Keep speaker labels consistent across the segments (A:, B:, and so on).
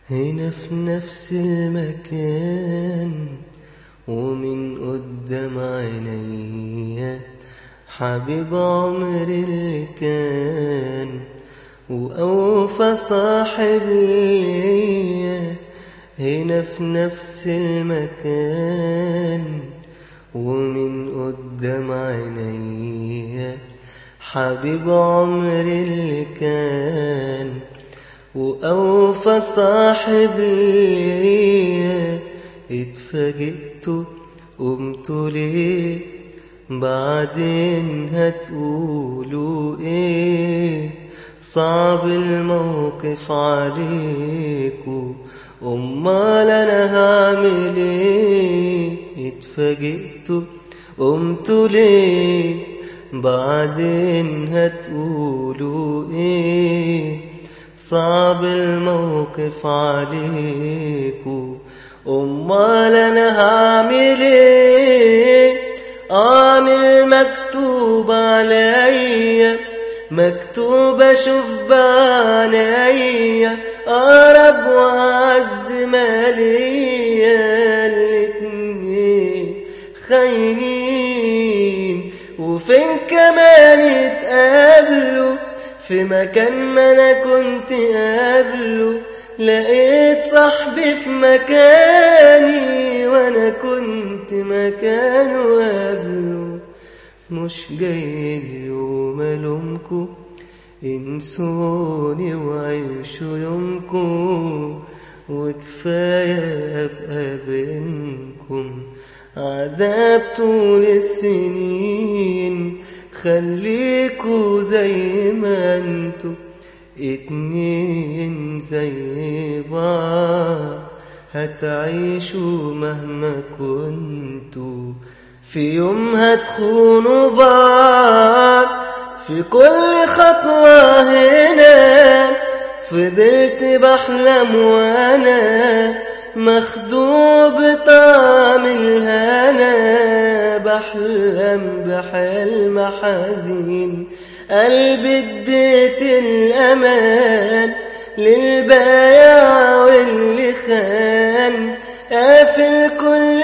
A: هنا في نفس المكان ومن قدام عينيا حبيب عمري اللي كان وأوفى صاحب ليا هنا في نفس المكان ومن قدام عينيا حبيب عمري اللي كان وأوفى صاحب ليا اتفاجئت قمت ليه بعدين هتقولوا ايه صعب الموقف عليكوا امال انا هعمل ايه اتفاجئت قمت ليه بعدين هتقولوا ايه صعب الموقف عليكوا امال انا هعمل ايه اعمل مكتوب عليا مكتوب اشوف بعينيا اقرب واعز ماليا الاتنين خاينين وفين كمان اتقابلوا في مكان ما انا كنت قابله لقيت صاحبي في مكاني وانا كنت مكانه قبله مش جاي اليوم الومكم انسوني وعيشوا يومكم وكفايه ابقى بينكم عذاب طول السنين خليكوا زي ما انتوا اتنين زي بعض هتعيشوا مهما كنتوا في يوم هتخونوا بعض في كل خطوة هنا فضلت بحلم وانا مخدوع بطعم الهنا بحلم بحلم حزين قلبي اديت الامان للبايع واللي خان قافل كل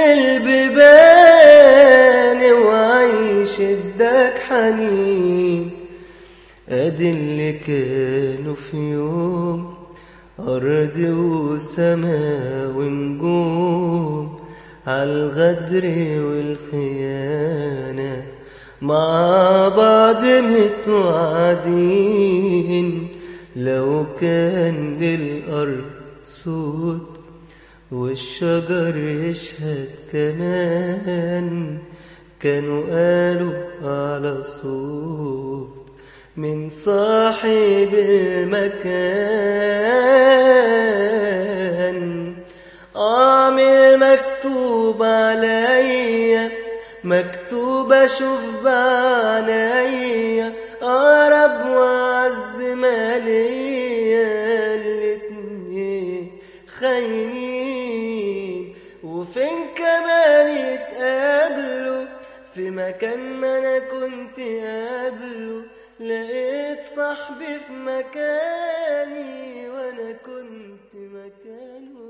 A: البيبان وعيش الدك حنين ادي اللي كانوا في يوم أرض وسماء ونجوم عالغدر والخيانة مع بعض متوعدين لو كان للأرض صوت والشجر يشهد كمان كانوا قالوا على صوت من صاحب المكان عامل مكتوب عليا مكتوب اشوف بعينيا اقرب واعز ماليا الاتنين خاينين وفين كمان يتقابلوا في مكان ما انا كنت قابله لقيت صاحبي في مكاني وانا كنت مكانه